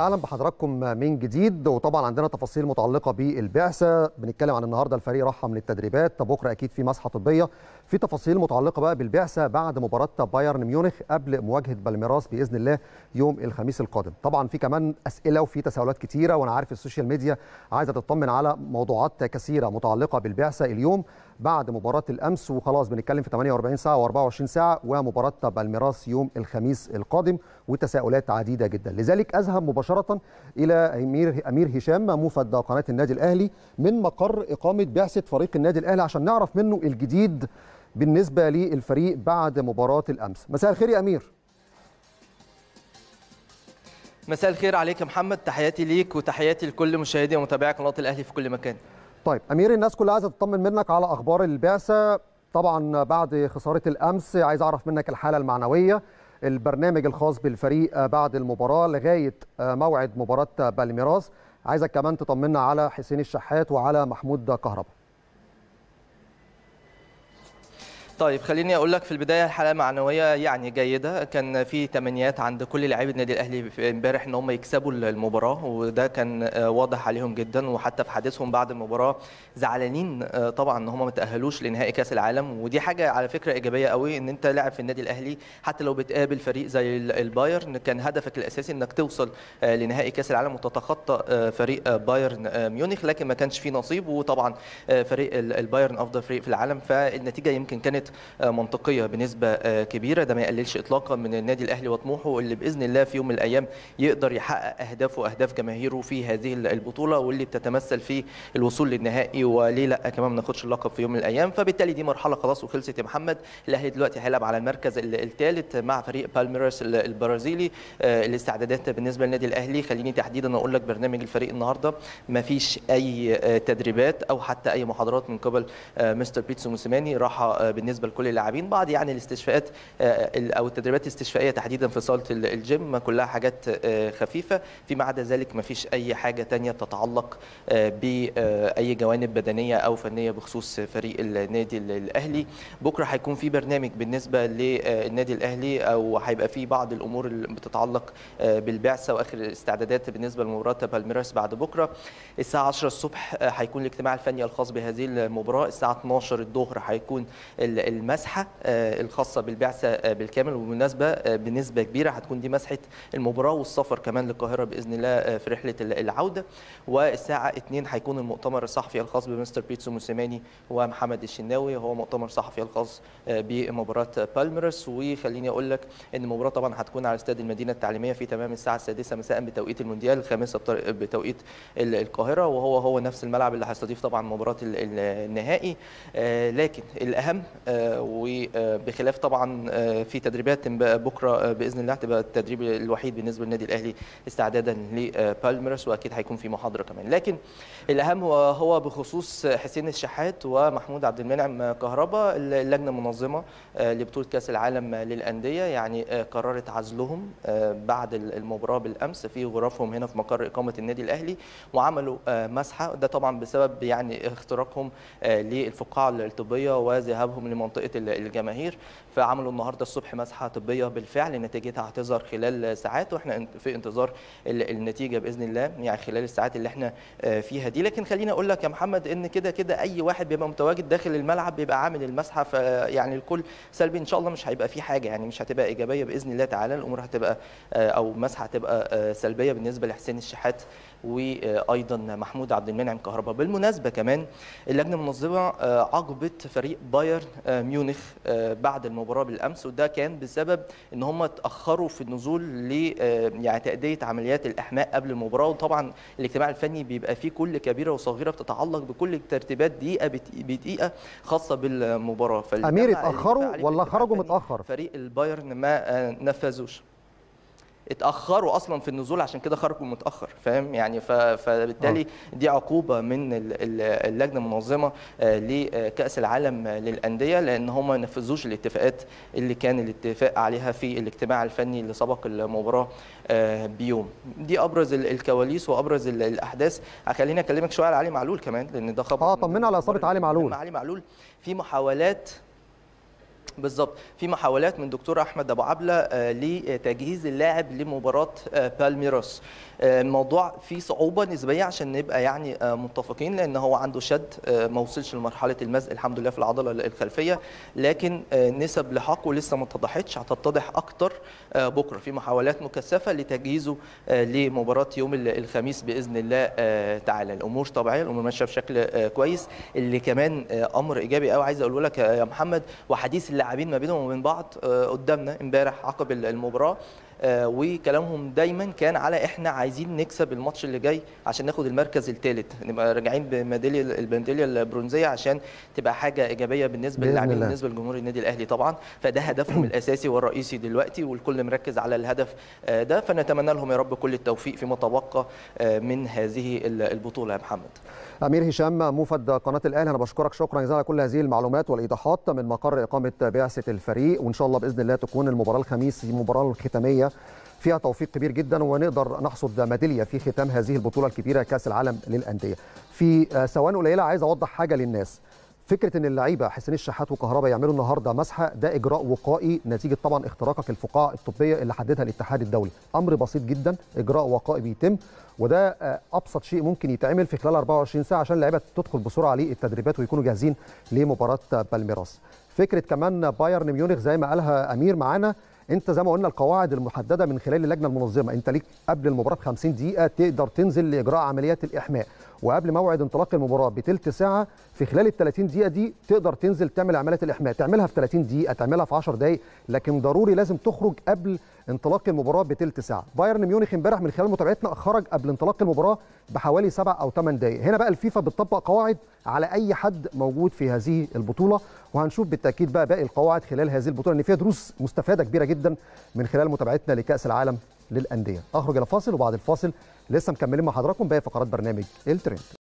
اهلا بحضراتكم من جديد وطبعا عندنا تفاصيل متعلقه بالبعثه بنتكلم عن النهارده الفريق راح من التدريبات بكره اكيد في مسحه طبيه في تفاصيل متعلقه بقى بالبعثه بعد مباراه بايرن ميونخ قبل مواجهه بالميراس باذن الله يوم الخميس القادم طبعا في كمان اسئله وفي تساؤلات كتيره وانا عارف السوشيال ميديا عايزه تطمن على موضوعات كثيره متعلقه بالبعثه اليوم بعد مباراه الامس وخلاص بنتكلم في 48 ساعه و24 ساعه ومباراه بالميراس يوم الخميس القادم وتساؤلات عديده جدا لذلك اذهب مباشره الى امير امير هشام موفد قناه النادي الاهلي من مقر اقامه بعثه فريق النادي الاهلي عشان نعرف منه الجديد بالنسبه للفريق بعد مباراه الامس مساء الخير يا امير مساء الخير عليك يا محمد تحياتي ليك وتحياتي لكل مشاهدي ومتابعي قناه الاهلي في كل مكان طيب امير الناس كلها عايزه تطمن منك على اخبار البعثه طبعا بعد خساره الامس عايز اعرف منك الحاله المعنويه البرنامج الخاص بالفريق بعد المباراه لغايه موعد مباراه بالميراس عايزك كمان تطمنا على حسين الشحات وعلى محمود كهربا طيب خليني اقول لك في البدايه الحاله المعنويه يعني جيده كان في تمنيات عند كل لاعبي النادي الاهلي امبارح ان هم يكسبوا المباراه وده كان واضح عليهم جدا وحتى في حديثهم بعد المباراه زعلانين طبعا ان هم ما تاهلوش لنهائي كاس العالم ودي حاجه على فكره ايجابيه قوي ان انت لاعب في النادي الاهلي حتى لو بتقابل فريق زي البايرن كان هدفك الاساسي انك توصل لنهائي كاس العالم وتتخطى فريق بايرن ميونخ لكن ما كانش فيه نصيب وطبعا فريق البايرن افضل فريق في العالم فالنتيجه يمكن كانت منطقيه بنسبه كبيره ده ما يقللش اطلاقا من النادي الاهلي وطموحه اللي باذن الله في يوم من الايام يقدر يحقق اهدافه واهداف جماهيره في هذه البطوله واللي بتتمثل في الوصول للنهائي وليه لا كمان ما ناخدش اللقب في يوم من الايام فبالتالي دي مرحله خلاص وخلصت يا محمد الاهلي دلوقتي هيلعب على المركز الثالث مع فريق بالميراس البرازيلي الاستعدادات بالنسبه للنادي الاهلي خليني تحديدا اقول لك برنامج الفريق النهارده ما فيش اي تدريبات او حتى اي محاضرات من قبل مستر بيتسو موسيماني راحه بالنسبه لكل اللاعبين بعض يعني الاستشفاءات او التدريبات الاستشفائيه تحديدا في صاله الجيم كلها حاجات خفيفه فيما عدا ذلك ما فيش اي حاجه ثانيه تتعلق باي جوانب بدنيه او فنيه بخصوص فريق النادي الاهلي بكره هيكون في برنامج بالنسبه للنادي الاهلي او هيبقى في بعض الامور اللي بتتعلق بالبعثه واخر الاستعدادات بالنسبه لمباراه بالميراس بعد بكره الساعه 10 الصبح هيكون الاجتماع الفني الخاص بهذه المباراه الساعه 12 الظهر هيكون المسحه الخاصه بالبعثه بالكامل وبالمناسبه بنسبه كبيره هتكون دي مسحه المباراه والسفر كمان للقاهره باذن الله في رحله العوده والساعه 2 هيكون المؤتمر الصحفي الخاص بمستر بيتسو موسيماني ومحمد الشناوي هو مؤتمر صحفي الخاص بمباراه بالميرس وخليني اقول لك ان المباراه طبعا هتكون على استاد المدينه التعليميه في تمام الساعه السادسه مساء بتوقيت المونديال الخامسه بتوقيت القاهره وهو هو نفس الملعب اللي هيستضيف طبعا مباراه النهائي لكن الاهم وبخلاف طبعا في تدريبات بكره باذن الله هتبقى التدريب الوحيد بالنسبه للنادي الاهلي استعدادا لبالميرس واكيد هيكون في محاضره كمان لكن الاهم هو بخصوص حسين الشحات ومحمود عبد المنعم كهربا اللجنه المنظمه لبطوله كاس العالم للانديه يعني قررت عزلهم بعد المباراه بالامس في غرفهم هنا في مقر اقامه النادي الاهلي وعملوا مسحه ده طبعا بسبب يعني اختراقهم للفقاعه الطبيه وذهابهم لمنطقه الجماهير فعملوا النهارده الصبح مسحه طبيه بالفعل نتيجتها هتظهر خلال ساعات واحنا في انتظار النتيجه باذن الله يعني خلال الساعات اللي احنا فيها دي لكن خليني اقول لك يا محمد ان كده كده اي واحد بيبقى متواجد داخل الملعب بيبقى عامل المسحه فيعني الكل سلبي ان شاء الله مش هيبقى في حاجه يعني مش هتبقى ايجابيه باذن الله تعالى الامور هتبقى او مسحه هتبقى سلبيه بالنسبه لحسين الشحات وايضا محمود عبد المنعم كهربا بالمناسبه كمان اللجنه المنظمه عاقبت فريق بايرن ميونخ بعد المباراه بالامس وده كان بسبب ان هم اتاخروا في النزول ل يعني تاديه عمليات الاحماء قبل المباراه وطبعا الاجتماع الفني بيبقى فيه كل كبيره وصغيره بتتعلق بكل الترتيبات دقيقه بدقيقه خاصه بالمباراه امير اتاخروا ولا خرجوا متاخر فريق البايرن ما نفذوش اتاخروا اصلا في النزول عشان كده خرجوا متاخر فاهم يعني فبالتالي دي عقوبه من اللجنه المنظمه لكاس العالم للانديه لان هم ما نفذوش الاتفاقات اللي كان الاتفاق عليها في الاجتماع الفني اللي سبق المباراه بيوم دي ابرز الكواليس وابرز الاحداث خليني اكلمك شويه على علي معلول كمان لان ده خبر اه طمنا على اصابه علي معلول علي معلول في محاولات بالظبط في محاولات من دكتور احمد ابو عبله لتجهيز اللاعب لمباراه بالميراس الموضوع فيه صعوبه نسبيه عشان نبقى يعني متفقين لان هو عنده شد ما وصلش لمرحله المزق الحمد لله في العضله الخلفيه لكن نسب لحاقه لسه ما اتضحتش هتتضح اكتر بكره في محاولات مكثفه لتجهيزه لمباراه يوم الخميس باذن الله تعالى الامور طبيعيه الامور ماشيه بشكل كويس اللي كمان امر ايجابي قوي عايز اقوله لك يا محمد وحديث اللاعبين ما بينهم وبين بعض قدامنا امبارح عقب المباراه وكلامهم دايما كان على احنا عايزين نكسب الماتش اللي جاي عشان ناخد المركز الثالث نبقى راجعين بميداليه الميداليه البرونزيه عشان تبقى حاجه ايجابيه بالنسبه للاعبين بالنسبه لجمهور النادي الاهلي طبعا فده هدفهم الاساسي والرئيسي دلوقتي والكل مركز على الهدف ده فنتمنى لهم يا رب كل التوفيق فيما تبقى من هذه البطوله يا محمد امير هشام موفد قناه الاهلي انا بشكرك شكرا جزيلا على كل هذه المعلومات والايضاحات من مقر اقامه بعثه الفريق وان شاء الله باذن الله تكون المباراه الخميس المباراه الختاميه فيها توفيق كبير جدا ونقدر نحصد ميداليه في ختام هذه البطوله الكبيره كاس العالم للانديه. في ثواني قليله عايز اوضح حاجه للناس. فكره ان اللعيبه حسين الشحات وكهربا يعملوا النهارده مسحه ده اجراء وقائي نتيجه طبعا اختراقك الفقاعه الطبيه اللي حددها الاتحاد الدولي امر بسيط جدا اجراء وقائي بيتم وده ابسط شيء ممكن يتعمل في خلال 24 ساعه عشان اللعيبه تدخل بسرعه للتدريبات ويكونوا جاهزين لمباراه بالميراس فكره كمان بايرن ميونخ زي ما قالها امير معانا انت زي ما قلنا القواعد المحدده من خلال اللجنه المنظمه انت ليك قبل المباراه ب 50 دقيقه تقدر تنزل لاجراء عمليات الاحماء وقبل موعد انطلاق المباراه بثلث ساعه في خلال ال 30 دقيقه دي تقدر تنزل تعمل عمليات الاحماء تعملها في 30 دقيقه تعملها في 10 دقائق لكن ضروري لازم تخرج قبل انطلاق المباراه بثلث ساعه بايرن ميونخ امبارح من خلال متابعتنا خرج قبل انطلاق المباراه بحوالي 7 او 8 دقائق هنا بقى الفيفا بتطبق قواعد على اي حد موجود في هذه البطوله وهنشوف بالتاكيد بقى باقي القواعد خلال هذه البطوله ان فيها دروس مستفاده كبيره جدا من خلال متابعتنا لكاس العالم للانديه اخرج الى فاصل وبعد الفاصل لسه مكملين مع حضراتكم باقي فقرات برنامج الترند